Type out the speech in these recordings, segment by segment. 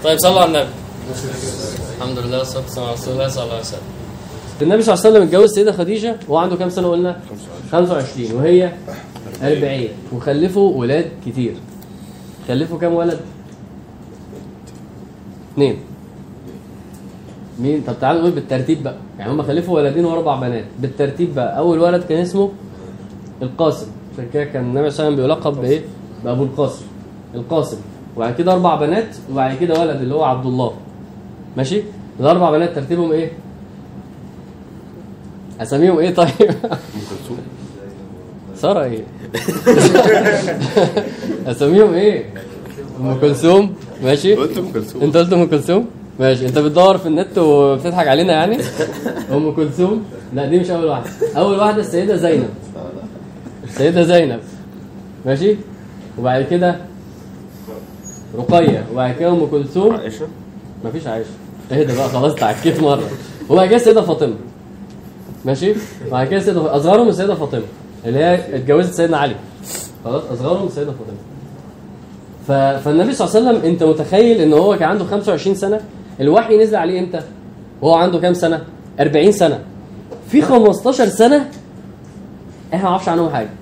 طيب صلوا على النبي الحمد لله والصلاه والسلام على رسول الله صلى الله عليه وسلم النبي صلى الله عليه وسلم اتجوز السيده خديجه وهو عنده كام سنه قلنا 25 وهي 40 وخلفوا ولاد كتير خلفوا كام ولد اثنين مين طب تعالوا نقول بالترتيب بقى يعني هم خلفوا ولدين واربع بنات بالترتيب بقى اول ولد كان اسمه القاسم عشان كده كان النبي صلى الله عليه وسلم بيلقب بايه بابو القاسم القاسم وبعد كده اربع بنات وبعد كده ولد اللي هو عبد الله ماشي الاربع بنات ترتيبهم ايه اساميهم ايه طيب ساره ايه اساميهم ايه ام كلثوم ماشي قلت ام كلثوم انت قلت ام كلثوم ماشي انت بتدور في النت وبتضحك علينا يعني ام كلثوم لا دي مش اول واحده اول واحده السيده زينب السيده زينب ماشي وبعد كده رقيه وبعد كده ام كلثوم عائشه مفيش عايشه اهدى بقى خلاص تعكيت مره وبعد كده السيده فاطمه ماشي وبعد كده السيده اصغرهم السيده فاطمه اللي هي اتجوزت سيدنا علي خلاص اصغرهم السيده فاطمه ف... فالنبي صلى الله عليه وسلم انت متخيل ان هو كان عنده 25 سنه الوحي نزل عليه امتى وهو عنده كام سنه 40 سنه في 15 سنه احنا ما نعرفش عنهم حاجه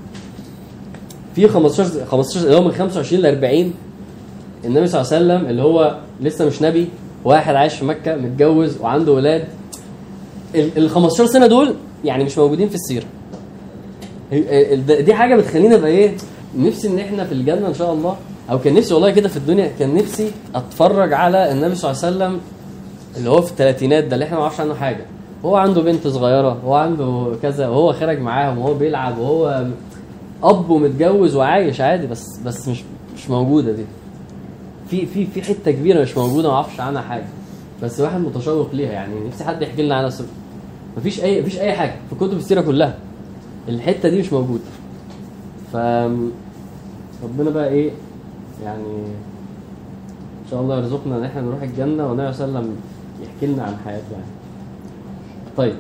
في 15 15 اللي هو من 25 ل 40 النبي صلى الله عليه وسلم اللي هو لسه مش نبي واحد عايش في مكه متجوز وعنده ولاد ال ال 15 سنه دول يعني مش موجودين في السيره ال- ال- دي حاجه بتخلينا بقى ايه نفسي ان احنا في الجنه ان شاء الله او كان نفسي والله كده في الدنيا كان نفسي اتفرج على النبي صلى الله عليه وسلم اللي هو في الثلاثينات ده اللي احنا ما نعرفش عنه حاجه هو عنده بنت صغيره هو عنده كذا وهو خارج معاهم وهو بيلعب وهو اب ومتجوز وعايش عادي بس بس مش مش موجوده دي في في في حته كبيره مش موجوده ما اعرفش عنها حاجه بس واحد متشوق ليها يعني نفسي حد يحكي لنا عنها سر مفيش اي مفيش اي حاجه في كتب السيره كلها الحته دي مش موجوده ف ربنا بقى ايه يعني ان شاء الله يرزقنا ان احنا نروح الجنه والنبي صلى الله عليه وسلم يحكي لنا عن حياته يعني طيب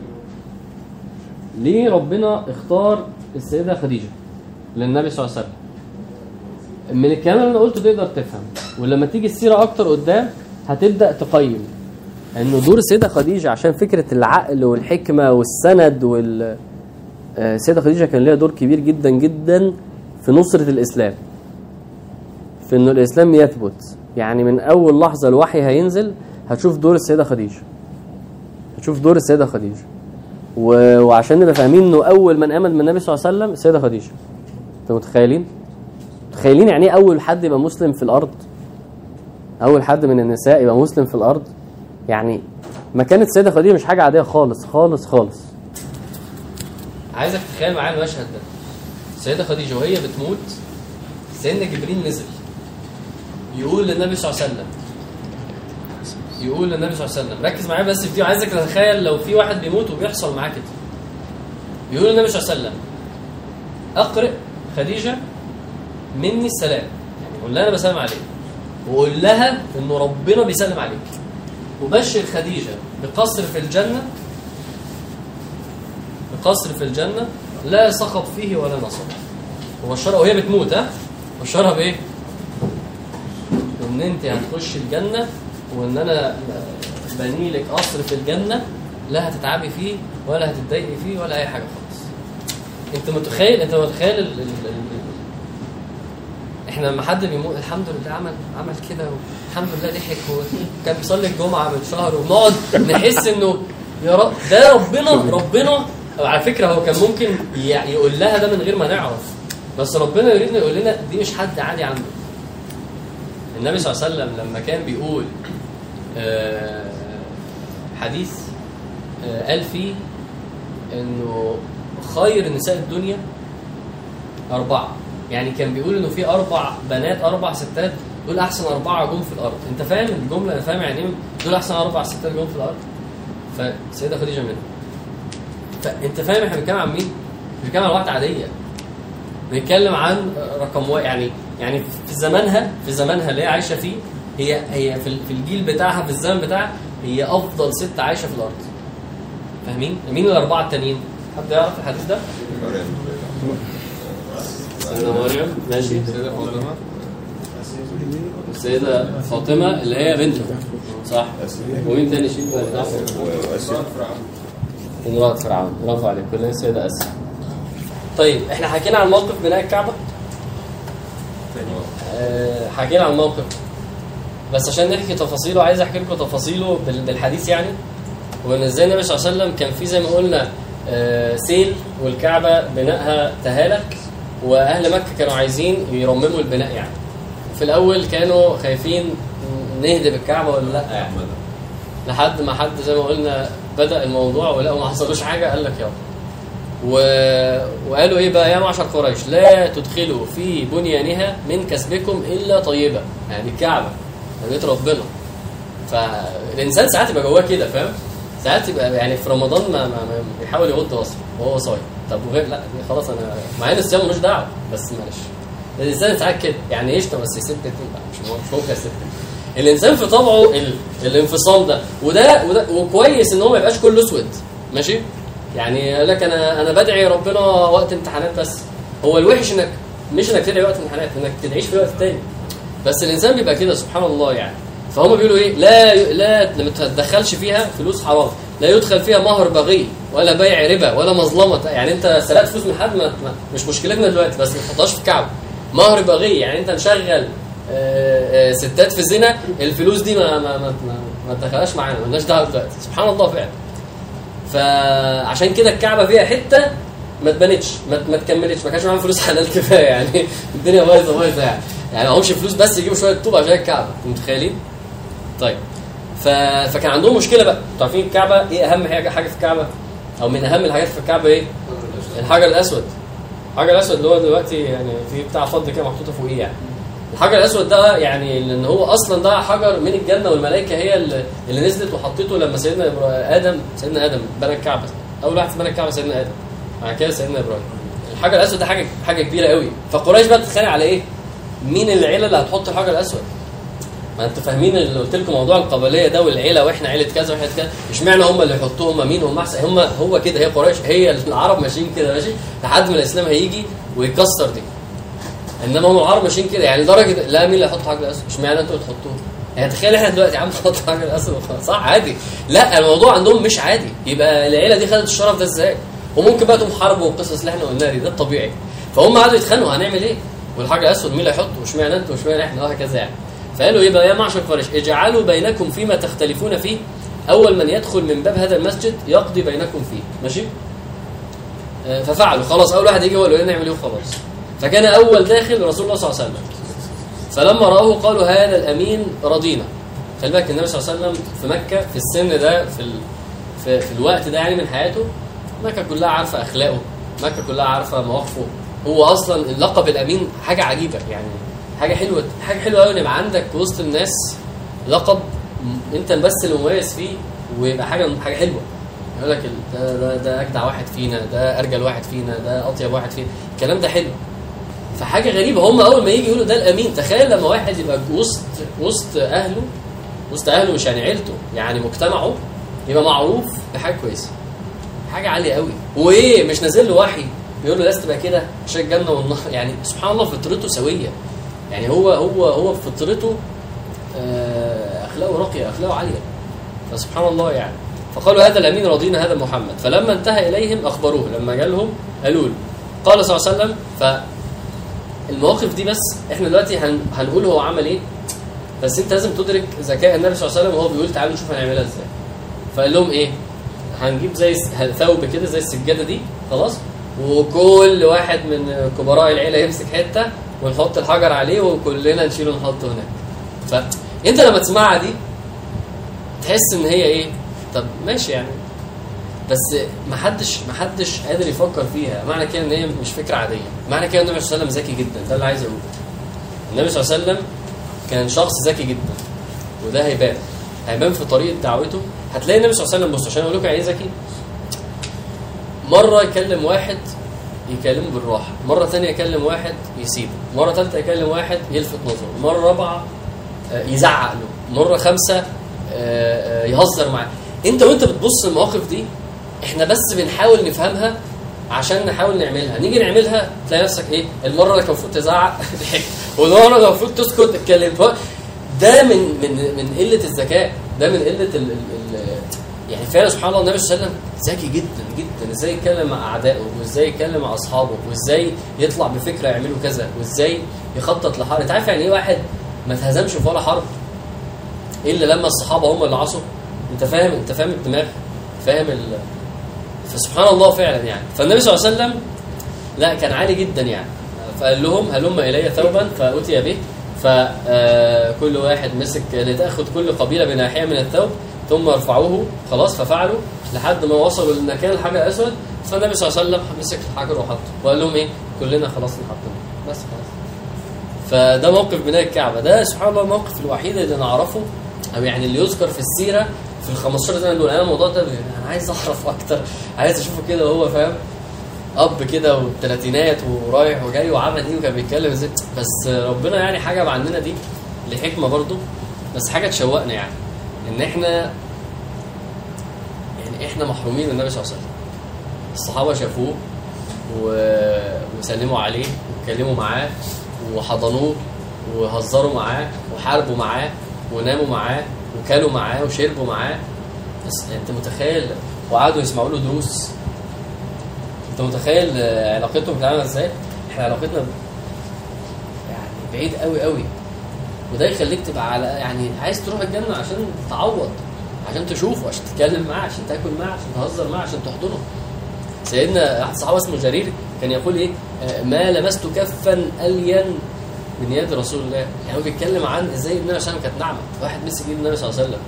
ليه ربنا اختار السيده خديجه للنبي صلى الله عليه وسلم من الكلام اللي انا قلته تقدر تفهم ولما تيجي السيره اكتر قدام هتبدا تقيم انه دور السيده خديجه عشان فكره العقل والحكمه والسند وال آه، السيده خديجه كان ليها دور كبير جدا جدا في نصره الاسلام في انه الاسلام يثبت يعني من اول لحظه الوحي هينزل هتشوف دور السيده خديجه هتشوف دور السيده خديجه و... وعشان نبقى فاهمين انه اول من امن من النبي صلى الله عليه وسلم السيده خديجه انتوا متخيلين متخيلين يعني ايه اول حد يبقى مسلم في الارض اول حد من النساء يبقى مسلم في الارض يعني مكانه السيده خديجه مش حاجه عاديه خالص خالص خالص عايزك تتخيل معايا المشهد ده السيده خديجه وهي بتموت سيدنا جبريل نزل يقول للنبي صلى الله عليه وسلم يقول للنبي صلى الله عليه وسلم ركز معايا بس في دي عايزك تتخيل لو في واحد بيموت وبيحصل معاه كده يقول للنبي صلى الله عليه وسلم اقرئ خديجه مني السلام يعني قول لها انا بسلم عليك وقول لها ان ربنا بيسلم عليك وبشر خديجه بقصر في الجنه بقصر في الجنه لا سخط فيه ولا نصب وبشرها وهي بتموت ها بشرها بايه؟ ان انت هتخش الجنه وان انا بني لك قصر في الجنه لا هتتعبي فيه ولا هتتضايقي فيه ولا اي حاجه خالص انت متخيل انت متخيل ال... ال... ال... احنا لما حد بيموت الحمد لله عمل عمل كده والحمد لله ضحك وكان بيصلي الجمعه من شهر ونقعد نحس انه يا رب ده ربنا ربنا على فكره هو كان ممكن ي- يقول لها ده من غير ما نعرف بس ربنا يريدنا يقول لنا دي مش حد عادي عنده النبي صلى الله عليه وسلم لما كان بيقول آه، حديث آه، قال فيه انه خير نساء الدنيا اربعه يعني كان بيقول انه في اربع بنات اربع ستات دول احسن اربعه جم في الارض انت فاهم الجمله فاهم يعني ايه دول احسن اربع ستات جم في الارض فالسيده خديجه منهم فانت فاهم احنا بنتكلم عن مين؟ مش بنتكلم عن واحده عاديه بنتكلم عن رقم واحد يعني يعني في زمانها في زمانها اللي هي عايشه فيه هي هي في في الجيل بتاعها في الزمن بتاعها هي افضل ست عايشه في الارض فاهمين؟ مين الاربعه التانيين؟ حد يعرف الحديث ده؟ سيدنا مريم ماشي سيدة فاطمة السيده فاطمه اللي هي بنته صح ومين تاني شيء بقى امرأة فرعون برافو عليك كلنا السيدة أسيا طيب احنا حكينا عن موقف بناء الكعبة آه، حكينا عن موقف بس عشان نحكي تفاصيله عايز احكي لكم تفاصيله بال- بالحديث يعني وان ازاي النبي صلى الله عليه وسلم كان في زي ما قلنا آه، سيل والكعبة بنائها تهالك واهل مكة كانوا عايزين يرمموا البناء يعني في الاول كانوا خايفين نهدم الكعبة ولا لا يعني لحد ما حد زي ما قلنا بدأ الموضوع ولقوا ما حصلوش حاجة قال لك يلا و... وقالوا ايه بقى يا معشر قريش لا تدخلوا في بنيانها من كسبكم الا طيبه يعني الكعبه ده بيت ربنا فالانسان ساعات يبقى جواه كده فاهم ساعات يبقى يعني في رمضان ما, ما, ما بيحاول يغض بصره وهو صايم طب وغير لا دي خلاص انا مع ان الصيام ملوش دعوه بس معلش الانسان ساعات كده يعني يشتم بس يسد الدين لا مش مو- مش ممكن يسد الانسان في طبعه ال... الانفصام ده وده وده وكويس ان هو ما يبقاش كله اسود ماشي يعني يقول لك انا انا بدعي ربنا وقت امتحانات بس هو الوحش انك مش انك تدعي وقت امتحانات انك تدعيش في وقت تاني بس الانسان بيبقى كده سبحان الله يعني فهم بيقولوا ايه لا ي... لا ما تدخلش فيها فلوس حرام لا يدخل فيها مهر بغي ولا بيع ربا ولا مظلمه يعني انت سرقت فلوس من حد ما... ما... مش مشكلتنا دلوقتي بس ما تحطهاش في الكعبه مهر بغي يعني انت مشغل آه، آه، ستات في الزنا الفلوس دي ما ما ما ما, ما تدخلهاش معانا مالناش دعوه دلوقتي سبحان الله فعلا فعشان كده الكعبه فيها حته ما اتبنتش ما, ما تكملتش ما كانش معاهم فلوس حلال كفايه يعني الدنيا بايظه بايظه يعني يعني معهمش فلوس بس يجيبوا شويه طوب عشان الكعبه انتوا متخيلين؟ طيب ف... فكان عندهم مشكله بقى انتوا عارفين الكعبه ايه اهم حاجه حاجه في الكعبه او من اهم الحاجات في الكعبه ايه؟ الحجر الاسود الحجر الاسود اللي هو دلوقتي يعني في بتاع فضه كده محطوطه فوقيه يعني الحجر الاسود ده يعني لان هو اصلا ده حجر من الجنه والملائكه هي اللي, اللي نزلت وحطته لما سيدنا إبرا- ادم سيدنا ادم بنى الكعبه اول واحد بنى الكعبه سيدنا ادم بعد كده سيدنا ابراهيم الحجر الاسود ده حاجه حاجه كبيره قوي فقريش بقى بتتخانق على ايه؟ مين العيله اللي هتحط الحجر الاسود؟ ما انتوا فاهمين اللي قلت لكم موضوع القبليه ده والعيله واحنا عيله كذا واحنا كذا اشمعنى هم اللي يحطوه هم مين هم احسن هم هو كده هي قريش هي العرب ماشيين كده ماشي لحد ما الاسلام هيجي ويكسر دي انما هم العرب ماشيين كده يعني لدرجه لا مين اللي هيحط حجر اسود اشمعنى انتوا اللي تحطوه يعني تخيل احنا دلوقتي يا عم نحط حجر اسود وخلاص. صح عادي لا الموضوع عندهم مش عادي يبقى العيله دي خدت الشرف ده ازاي وممكن بقى تقوم حرب والقصص اللي احنا قلناها دي ده الطبيعي فهم قعدوا يتخانقوا هنعمل ايه والحجر الاسود مين اللي هيحطه واشمعنى انتوا واشمعنى احنا وهكذا يعني فقالوا ايه بقى يا معشر قريش اجعلوا بينكم فيما تختلفون فيه اول من يدخل من باب هذا المسجد يقضي بينكم فيه ماشي آه، ففعلوا خلاص اول واحد يجي هو اللي يقول لنا نعمل ايه وخلاص فكان اول داخل رسول الله صلى الله عليه وسلم فلما راوه قالوا هذا الامين رضينا خلي بالك النبي صلى الله عليه وسلم في مكه في السن ده في ال... في, في الوقت ده يعني من حياته مكه كلها عارفه اخلاقه مكه كلها عارفه مواقفه هو اصلا اللقب الامين حاجه عجيبه يعني حاجه حلوه حاجه حلوه قوي ان يبقى عندك وسط الناس لقب م- انت بس اللي مميز فيه ويبقى حاجه حاجه حلوه يقول لك ال- ده, ده, ده اجدع واحد فينا ده ارجل واحد فينا ده اطيب واحد فينا الكلام ده حلو فحاجه غريبه هم اول ما يجي يقولوا ده الامين تخيل لما واحد يبقى وسط وسط اهله وسط اهله مش يعني عيلته يعني مجتمعه يبقى معروف بحاجه كويسه حاجه عاليه قوي وايه مش نازل له وحي بيقول له لازم تبقى كده عشان الجنه والنار يعني سبحان الله فطرته سويه يعني هو هو هو فطرته آه، اخلاقه راقيه اخلاقه عاليه فسبحان الله يعني فقالوا هذا الامين رضينا هذا محمد فلما انتهى اليهم اخبروه لما جالهم قالوا له قال صلى الله عليه وسلم فالمواقف دي بس احنا دلوقتي هن هنقول هو عمل ايه بس انت لازم تدرك ذكاء النبي صلى الله عليه وسلم وهو بيقول تعالوا نشوف هنعملها ازاي فقال لهم ايه هنجيب زي س- ثوب كده زي السجاده دي خلاص وكل واحد من كبراء العيله يمسك حته ونحط الحجر عليه وكلنا نشيله ونحطه هناك فانت لما تسمعها دي تحس ان هي ايه طب ماشي يعني بس ما حدش ما حدش قادر يفكر فيها معنى كده ان هي مش فكره عاديه معنى كده ان النبي صلى الله عليه وسلم ذكي جدا ده اللي عايز اقوله النبي صلى الله عليه وسلم كان شخص ذكي جدا وده هيبان هيبان في طريقه دعوته هتلاقي النبي صلى الله عليه وسلم بص عشان اقول لكم يعني ايه ذكي مره يكلم واحد يكلمه بالراحه مره ثانيه يكلم واحد يسيبه مره ثالثه يكلم واحد يلفت نظره مره رابعه آه، يزعق له مره خمسه آه، آه، يهزر معاه انت وانت بتبص المواقف دي احنا بس بنحاول نفهمها عشان نحاول نعملها نيجي نعملها تلاقي نفسك ايه المره اللي كان المفروض تزعق والمره اللي كان المفروض تسكت اتكلم ف- ده من من من قله الذكاء ده من قله ال ال ال يعني فعلا سبحان الله النبي صلى الله عليه وسلم ذكي جدا جدا ازاي يتكلم مع اعدائه وازاي يتكلم مع اصحابه وازاي يطلع بفكره يعملوا كذا وازاي يخطط لحرب انت عارف يعني ايه واحد ما اتهزمش في ولا حرب الا لما الصحابه هم اللي عصوا انت فاهم انت فاهم الدماغ فاهم ال... فسبحان الله فعلا يعني فالنبي صلى الله عليه وسلم لا كان عالي جدا يعني فقال لهم هلم الي ثوبا فاتي به فكل واحد مسك لتاخذ كل قبيله بناحيه من الثوب ثم ارفعوه خلاص ففعلوا لحد ما وصلوا لمكان الحجر الاسود فالنبي صلى الله عليه وسلم مسك الحجر وحطه وقال لهم ايه كلنا خلاص نحطه بس خلاص فده موقف بناء الكعبه ده سبحان الله الموقف الوحيد اللي نعرفه او يعني اللي يذكر في السيره في ال 15 سنه دول انا الموضوع ده انا عايز اعرف اكتر عايز اشوفه كده وهو فاهم اب كده والثلاثينات ورايح وجاي وعمل ايه وكان بيتكلم ازاي بس ربنا يعني حاجه عننا دي لحكمه برضو بس حاجه تشوقنا يعني ان احنا يعني احنا محرومين من النبي صلى الله عليه وسلم الصحابه شافوه و... وسلموا عليه واتكلموا معاه وحضنوه وهزروا معاه وحاربوا معاه وناموا معاه وكلوا معاه وشربوا معاه بس انت متخيل وقعدوا يسمعوا له دروس انت متخيل آه، علاقتهم بتتعامل ازاي؟ احنا علاقتنا ب- يعني بعيد قوي قوي وده يخليك تبقى على يعني عايز تروح الجنه عشان تعوض عشان تشوفه عشان تتكلم معاه عشان تاكل معاه عشان تهزر معاه عشان تحضنه سيدنا احد الصحابه اسمه جرير كان يقول ايه آه، ما لمست كفا الين من يد رسول الله يعني هو بيتكلم عن ازاي النبي صلى الله عليه وسلم كانت ناعمه واحد مسك ايد النبي صلى الله عليه وسلم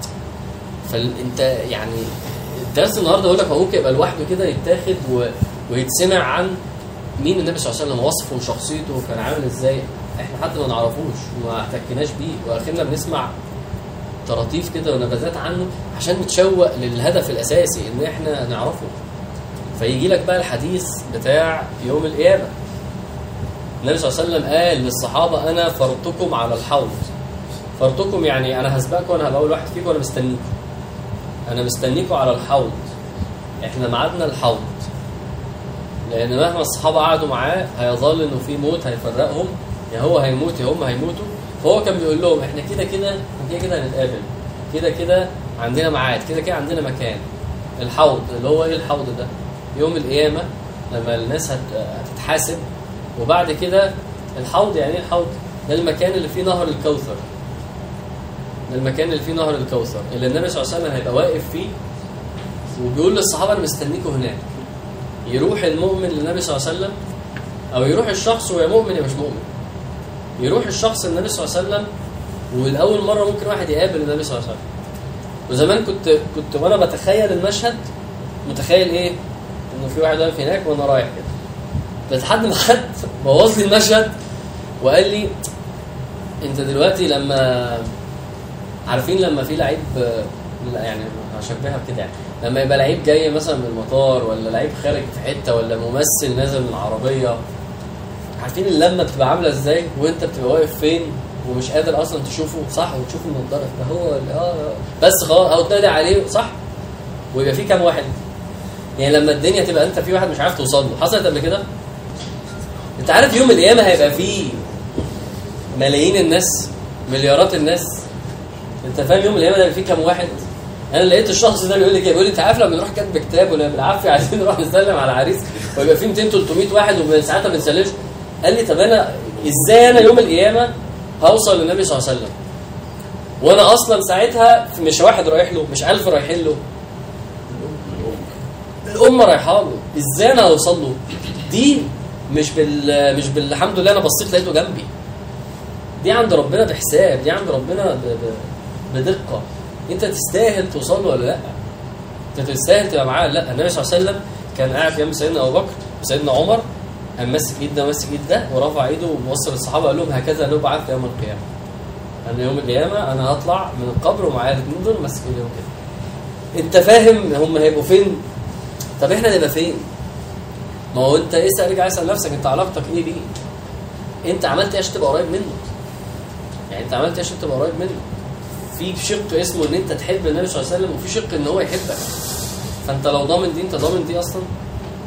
فانت يعني الدرس النهارده اقول لك هو ممكن يبقى لوحده كده يتاخد و... ويتسمع عن مين النبي صلى الله عليه وسلم وصفه وشخصيته وكان عامل ازاي احنا حتى ما نعرفوش وما احتكناش بيه واخرنا بنسمع طراطيف كده ونبذات عنه عشان نتشوق للهدف الاساسي ان احنا نعرفه فيجي لك بقى الحديث بتاع يوم القيامه النبي صلى الله عليه وسلم قال للصحابه انا فرضتكم على الحوض فرضتكم يعني انا هسبقكم وانا هبقى اول واحد فيكم وانا مستنيكم انا مستنيكم على الحوض احنا ميعادنا الحوض لان مهما الصحابه قعدوا معاه هيظل انه في موت هيفرقهم يا هو هيموت يا هم هيموتوا فهو كان بيقول لهم احنا كده كده كده كده هنتقابل كده كده عندنا ميعاد كده كده عندنا مكان الحوض اللي هو ايه الحوض ده يوم القيامه لما الناس هت- هتتحاسب وبعد كده الحوض يعني ايه الحوض ده المكان اللي فيه نهر الكوثر ده المكان اللي فيه نهر الكوثر اللي النبي صلى الله عليه وسلم هيبقى واقف فيه وبيقول للصحابه انا مستنيكم هناك يروح المؤمن للنبي صلى الله عليه وسلم او يروح الشخص وهو مؤمن يا مش مؤمن يروح الشخص للنبي صلى الله عليه وسلم والاول مره ممكن واحد يقابل النبي صلى الله عليه وسلم وزمان كنت كنت وانا بتخيل المشهد متخيل ايه انه في واحد واقف هناك وانا رايح كده بس لحد ما حد بوظ لي المشهد وقال لي انت دلوقتي لما عارفين لما في لعيب لا يعني هشبهها بكده يعني لما يبقى لعيب جاي مثلا من المطار ولا لعيب خارج في حته ولا ممثل نازل من عربيه عارفين اللمه بتبقى عامله ازاي وانت بتبقى واقف فين ومش قادر اصلا تشوفه صح وتشوف النضاره ده هو اللي- اه بس خلاص او تنادي عليه صح ويبقى في كام واحد يعني لما الدنيا تبقى انت في واحد مش عارف توصل له حصلت قبل كده انت عارف يوم القيامه هيبقى فيه ملايين الناس مليارات الناس انت فاهم يوم القيامه ده هيبقى فيه كام واحد انا لقيت الشخص ده بيقول لي كده بيقول لي انت عارف لما نروح كاتب كتاب ولا بالعافيه عايزين نروح نسلم على عريس ويبقى فيه 200 300 واحد وساعتها ما بنسلمش قال لي طب انا ازاي انا يوم القيامه هوصل للنبي صلى الله عليه وسلم وانا اصلا ساعتها مش واحد رايح له مش ألف رايحين له الامه رايحه له ازاي انا هوصل له دي مش بال مش بالحمد لله انا بصيت لقيته جنبي دي عند ربنا بحساب دي عند ربنا ب... ب... بدقه انت تستاهل توصل له ولا لا انت تستاهل تبقى معاه ولا لا النبي صلى الله عليه وسلم كان قاعد جنب سيدنا ابو بكر وسيدنا عمر قام ماسك ايد ده ماسك ايد ده ورفع ايده ووصل الصحابه قال لهم هكذا نبعث يوم القيامه انا يوم القيامه انا هطلع من القبر ومعايا الاثنين دول ماسك ايديهم كده انت فاهم هم هيبقوا فين طب احنا نبقى فين ما هو انت اسال ارجع اسال نفسك انت علاقتك ايه بيه انت عملت ايه عشان تبقى قريب منه يعني انت عملت ايه عشان تبقى قريب منه في شق اسمه ان انت تحب النبي صلى الله عليه وسلم وفي شق ان هو يحبك فانت لو ضامن دي انت ضامن دي اصلا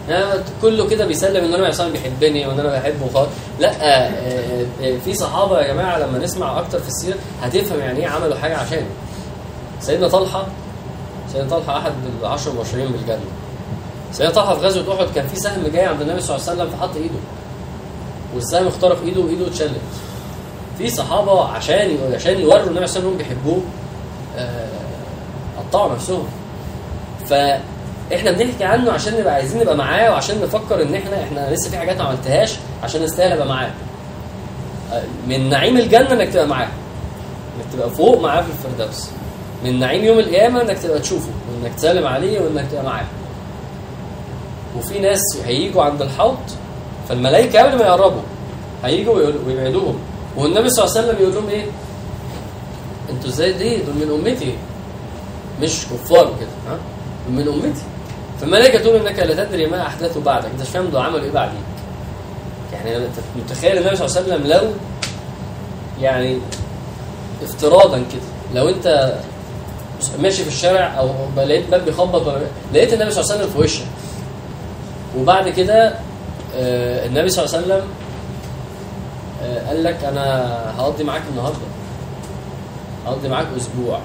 يعني كله كده بيسلم ان انا مثلا بيحبني وان انا بحبه وخلاص لا آه، آه، آه، في صحابه يا جماعه لما نسمع اكتر في السيره هتفهم يعني ايه عملوا حاجه عشانه سيدنا طلحه سيدنا طلحه احد العشر المبشرين بالجنه سيدنا طلحه في غزوه احد كان في سهم جاي عند النبي صلى الله عليه وسلم فحط ايده والسهم اخترق ايده وايده اتشلت في صحابه عشان عشان يوروا النبي صلى الله عليه وسلم إنهم بيحبوه آه، قطعوا نفسهم فاحنا بنحكي عنه عشان نبقى عايزين نبقى معاه وعشان نفكر ان احنا احنا لسه في حاجات ما عملتهاش عشان نستاهل ابقى معاه آه، من نعيم الجنه انك تبقى معاه انك تبقى فوق معاه في الفردوس من نعيم يوم القيامه انك تبقى تشوفه وانك تسلم عليه وانك تبقى معاه وفي ناس هيجوا عند الحوض فالملائكه قبل ما يقربوا هيجوا ويقول- ويبعدوهم والنبي صلى الله عليه وسلم يقول لهم ايه؟ انتوا ازاي دي؟ دول من امتي مش كفار وكده ها؟ دول من امتي فالملائكه تقول انك لا تدري ما احدثوا بعدك انت مش فاهم دول عملوا ايه بعديك يعني انت متخيل النبي صلى الله عليه وسلم لو يعني افتراضا كده لو انت ماشي في الشارع او لقيت باب بيخبط ولا لقيت النبي صلى الله عليه وسلم في وشك وبعد كده آه، النبي صلى الله عليه وسلم آه، قال لك انا هقضي معاك النهارده هقضي معاك اسبوع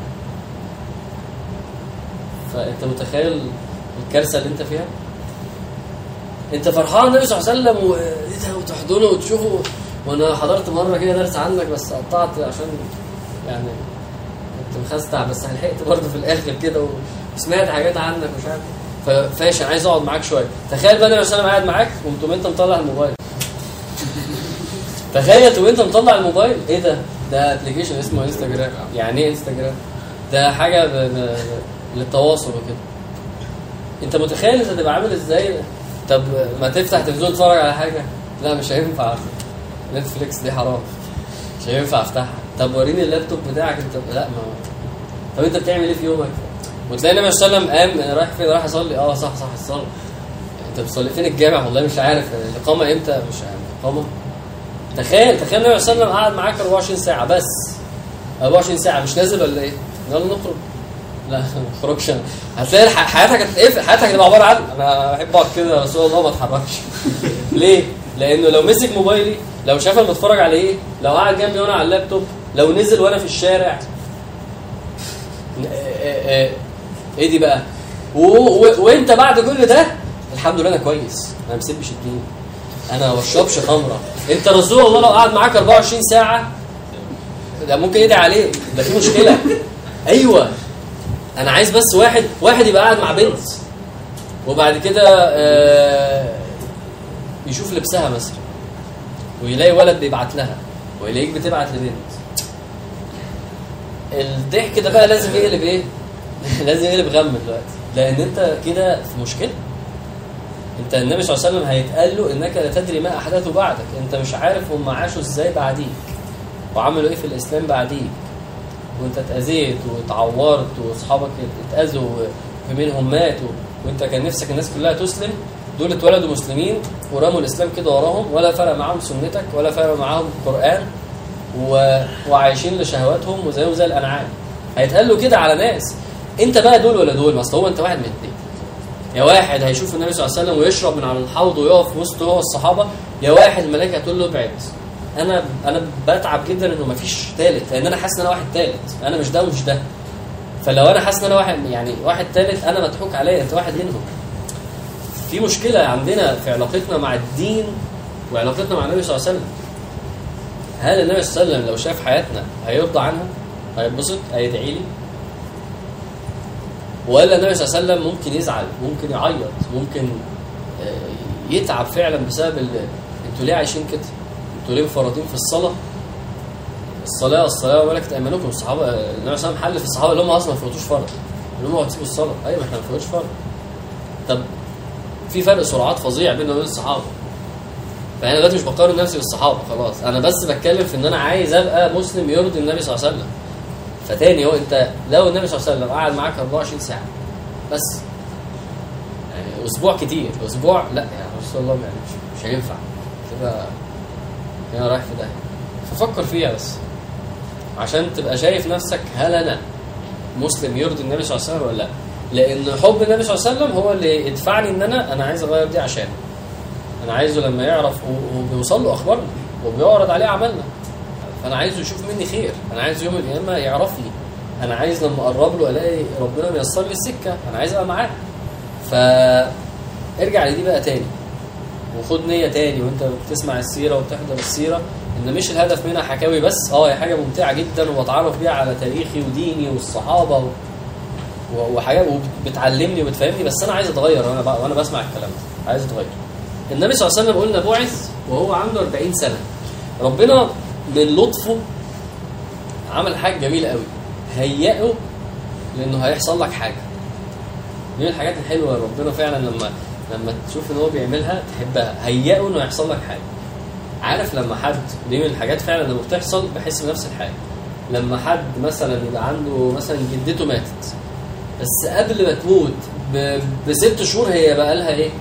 فانت متخيل الكارثه اللي انت فيها انت فرحان النبي صلى الله عليه وسلم وايه ده وتحضنه وتشوفه وانا حضرت مره كده درس عنك بس قطعت عشان يعني كنت مخستع بس لحقت برضه في الاخر كده وسمعت حاجات عنك مش عارف ففاشل عايز اقعد معاك شويه تخيل بقى النبي صلى الله عليه وسلم قاعد معاك وانت انت مطلع الموبايل تخيل تقوم انت مطلع الموبايل ايه ده؟ ده ابلكيشن اسمه انستجرام يعني ايه انستجرام؟ ده حاجه ب... ب... للتواصل وكده انت متخيل انت تبقى عامل ازاي؟ طب ما تفتح تلفزيون تتفرج على حاجه؟ لا مش هينفع نتفليكس دي حرام مش هينفع افتحها طب وريني اللابتوب بتاعك انت لا ما طب انت بتعمل ايه في يومك؟ وتلاقي النبي صلى الله عليه وسلم قام رايح فين؟ رايح يصلي اه صح صح الصلاه انت بتصلي فين الجامع والله مش عارف الاقامه امتى مش عارف الاقامه تخيل تخيل النبي صلى الله عليه وسلم قعد معاك 24 ساعه بس 24 ساعه مش نازل ولا ايه؟ يلا نخرج لا ما نخرجش هتلاقي الح- حياتك هتتقفل حياتك هتبقى عباره عن انا بحب اقعد كده يا رسول الله ما اتحركش ليه؟ لانه لو مسك موبايلي لو شاف انا بتفرج على ايه لو قعد جنبي وانا على اللابتوب لو نزل وانا في الشارع ن- آه، آه، آه، ايه دي بقى و... و... وانت بعد كل ده الحمد لله انا كويس انا ما مسبش الدين انا ما بشربش خمره انت رسول الله لو قعد معاك 24 ساعه ده ممكن يدعي عليه ده في مشكله ايوه انا عايز بس واحد واحد يبقى قاعد مع بنت وبعد كده آه، يشوف لبسها مثلا ويلاقي ولد بيبعت لها ويلاقيك بتبعت لبنت الضحك ده بقى لازم يقلب ايه؟ لازم يقلب غم دلوقتي لان انت كده في مشكله انت النبي صلى الله عليه وسلم هيتقال له انك لا تدري ما احدثوا بعدك انت مش عارف هم عاشوا ازاي بعديك وعملوا ايه في الاسلام بعديك وانت اتاذيت واتعورت واصحابك اتاذوا وفي منهم ماتوا وانت كان نفسك الناس كلها تسلم دول اتولدوا مسلمين ورموا الاسلام كده وراهم ولا فرق معاهم سنتك ولا فرق معاهم القران و... وعايشين لشهواتهم وزيهم زي الانعام هيتقال له كده على ناس انت بقى دول ولا دول ما اصل هو انت واحد من اتنين يا واحد هيشوف النبي صلى الله عليه وسلم ويشرب من على الحوض ويقف وسط هو الصحابه يا واحد الملائكه هتقول له ابعد انا انا بتعب جدا انه مفيش ثالث لان انا حاسس ان انا واحد ثالث انا مش ده ومش ده فلو انا حاسس ان انا واحد يعني واحد ثالث انا مضحوك عليا انت واحد منهم في مشكله عندنا في علاقتنا مع الدين وعلاقتنا مع النبي صلى الله عليه وسلم هل النبي صلى الله عليه وسلم لو شاف حياتنا هيرضى عنها هيتبسط هيدعي لي ولا النبي صلى الله عليه وسلم ممكن يزعل ممكن يعيط ممكن آه، يتعب فعلا بسبب ال... انتوا ليه عايشين كده؟ انتوا ليه مفرطين في الصلاه؟ الصلاه الصلاه وملكت ايمانكم الصحابه النبي صلى الله عليه وسلم حل في الصحابه اللي هم اصلا ما فوتوش فرض اللي هم هتسيبوا الصلاه ايوه احنا ما فوتوش فرض طب في فرق سرعات فظيع بيننا وبين الصحابه فانا دلوقتي مش بقارن نفسي بالصحابه خلاص انا بس بتكلم في ان انا عايز ابقى مسلم يرضي النبي صلى الله عليه وسلم فتاني هو انت لو النبي صلى الله عليه وسلم قعد معاك 24 ساعه بس يعني اسبوع كتير اسبوع لا يعني رسول الله يعني مش, مش هينفع تبقى انا رايح في داهيه ففكر فيها بس عشان تبقى شايف نفسك هل انا مسلم يرضي النبي صلى الله عليه وسلم ولا لا لان حب النبي صلى الله عليه وسلم هو اللي يدفعني ان انا انا عايز اغير دي عشانه انا عايزه لما يعرف و- وبيوصل له اخبارنا وبيعرض عليه عملنا فانا عايزه يشوف مني خير انا عايز يوم القيامه يعرفني انا عايز لما اقرب له الاقي ربنا ميسر لي السكه انا عايز ابقى معاه فارجع لدي بقى تاني وخد نيه تاني وانت بتسمع السيره وبتحضر السيره ان مش الهدف منها حكاوي بس اه هي حاجه ممتعه جدا وبتعرف بيها على تاريخي وديني والصحابه و... و- وحاجات وبتعلمني وبتفهمني بس انا عايز اتغير وانا بقى وانا بسمع الكلام ده عايز اتغير النبي صلى الله عليه وسلم قلنا بعث وهو عنده 40 سنه ربنا من لطفه عمل حاجه جميله قوي هيئه لانه هيحصل لك حاجه دي من الحاجات الحلوه ربنا فعلا لما لما تشوف ان هو بيعملها تحبها هيئه انه يحصل لك حاجه عارف لما حد دي من الحاجات فعلا لما بتحصل بحس بنفس الحاجه لما حد مثلا يبقى عنده مثلا جدته ماتت بس قبل ما تموت ب- بست شهور هي بقى لها ايه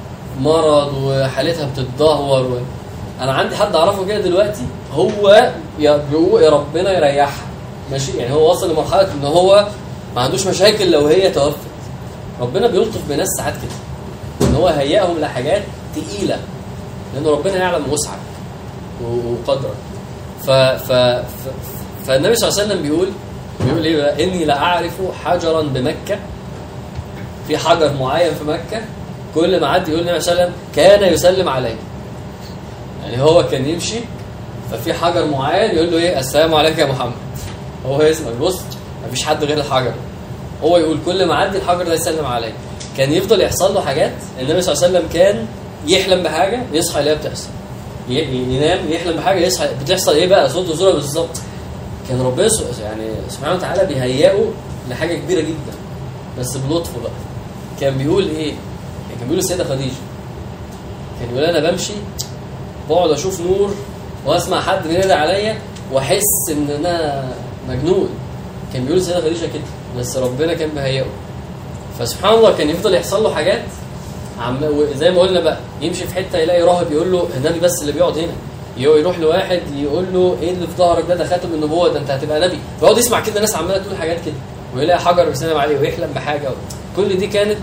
مرض وحالتها بتتدهور و... انا عندي حد اعرفه كده دلوقتي هو يا بيقول يا ربنا يريحها ماشي يعني هو وصل لمرحله ان هو ما عندوش مشاكل لو هي توفت ربنا بيلطف بناس ساعات كده ان هو هيئهم لحاجات تقيله لان ربنا يعلم وسعك و- وقدرك ف ف ف فالنبي صلى الله عليه وسلم بيقول بيقول ايه بقى اني لا اعرف حجرا بمكه في حجر معين في مكه كل ما عدي يقول النبي صلى الله عليه وسلم كان يسلم عليه يعني هو كان يمشي ففي حجر معين يقول له ايه السلام عليك يا محمد هو يسمع بص مفيش حد غير الحجر هو يقول كل ما عدي الحجر ده يسلم عليه كان يفضل يحصل له حاجات النبي صلى الله عليه وسلم كان يحلم بحاجه يصحى يلاقيها بتحصل ي- ينام يحلم بحاجه يصحى بتحصل ايه بقى صوت وصوره بالظبط كان ربنا س- يعني سبحانه وتعالى بيهيئه لحاجه كبيره جدا بس بلطفه بقى كان بيقول ايه كان بيقول السيده خديجه كان يقول انا بمشي بقعد اشوف نور واسمع حد بينادي عليا واحس ان انا مجنون كان بيقول السيده خديجه كده بس ربنا كان بيهيئه فسبحان الله كان يفضل يحصل له حاجات عم زي ما قلنا بقى يمشي في حته يلاقي راهب يقول له النبي بس اللي بيقعد هنا يو- يروح لواحد يقول له ايه اللي في ظهرك ده ده خاتم النبوه ده انت هتبقى نبي فيقعد يسمع كده ناس عماله تقول حاجات كده ويلاقي حجر بيسلم عليه ويحلم بحاجه كل دي كانت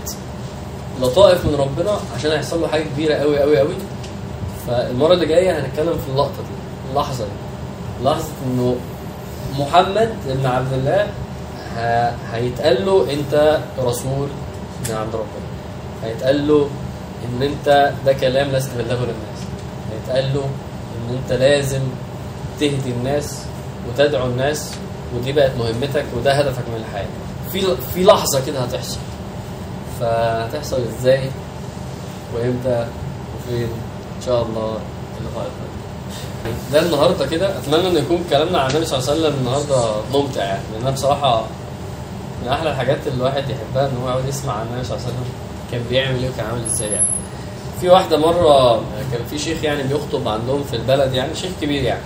لطائف من ربنا عشان هيحصل له حاجه كبيره قوي قوي قوي فالمره اللي جايه هنتكلم في اللقطه دي اللحظه دي لحظه انه محمد بن عبد الله ه- هيتقال له انت رسول من عند ربنا هيتقال له ان انت ده كلام لازم تبلغه للناس هيتقال له ان انت لازم تهدي الناس وتدعو الناس ودي بقت مهمتك وده هدفك من الحياه في في لحظه كده هتحصل فهتحصل ازاي وامتى وفين ان شاء الله اللقاء القادم ده النهارده كده اتمنى ان يكون كلامنا عن النبي صلى الله عليه وسلم النهارده ممتع يعني لان انا بصراحه من احلى الحاجات اللي الواحد يحبها ان هو يقعد يسمع عن النبي صلى الله عليه وسلم كان بيعمل ايه وكان عامل ازاي يعني في واحده مره كان في شيخ يعني بيخطب عندهم في البلد يعني شيخ كبير يعني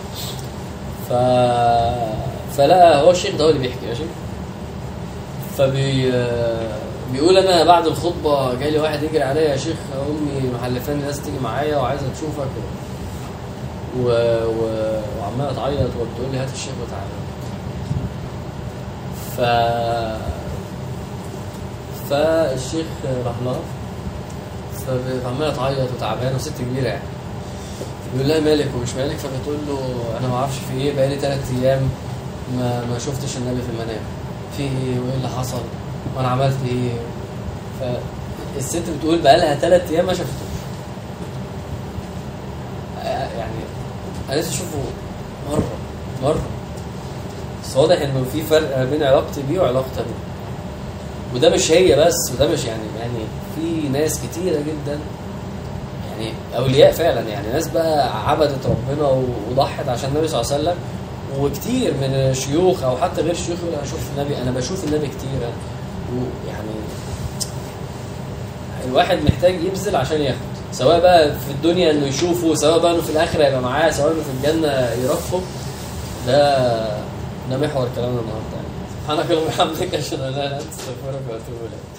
ف فلقى هو الشيخ ده هو اللي بيحكي ماشي فبي بيقول انا بعد الخطبه جاي لي واحد يجري عليا يا شيخ امي محلفاني ناس تيجي معايا وعايزه تشوفك و... و... وعماله تعيط وبتقول لي هات الشيخ وتعالى ف فالشيخ راح لها فعماله تعيط وتعبانه وست كبيره يعني بيقول لها مالك ومش مالك فبتقول له انا ما اعرفش في ايه بقالي ثلاث ايام ما ما شفتش النبي في المنام في ايه وايه اللي حصل وانا عملت ايه فالست بتقول بقى لها ثلاث ايام ما شفتوش يعني قالت اشوفه مره مره بس واضح انه في فرق بين علاقتي بيه وعلاقتها بيه وده مش هي بس وده مش يعني يعني في ناس كتيره جدا يعني اولياء فعلا يعني ناس بقى عبدت ربنا وضحت عشان النبي صلى الله عليه وسلم وكتير من الشيوخ او حتى غير الشيوخ يقول انا اشوف النبي انا بشوف النبي كتير ويعني الواحد محتاج يبذل عشان ياخد سواء بقى في الدنيا انه يشوفه سواء بقى انه في الاخره يبقى معاه سواء انه في الجنه يرافقه ده ده محور كلامنا النهارده يعني سبحانك اللهم وبحمدك اشهد ان لا اله الا انت استغفرك واتوب اليك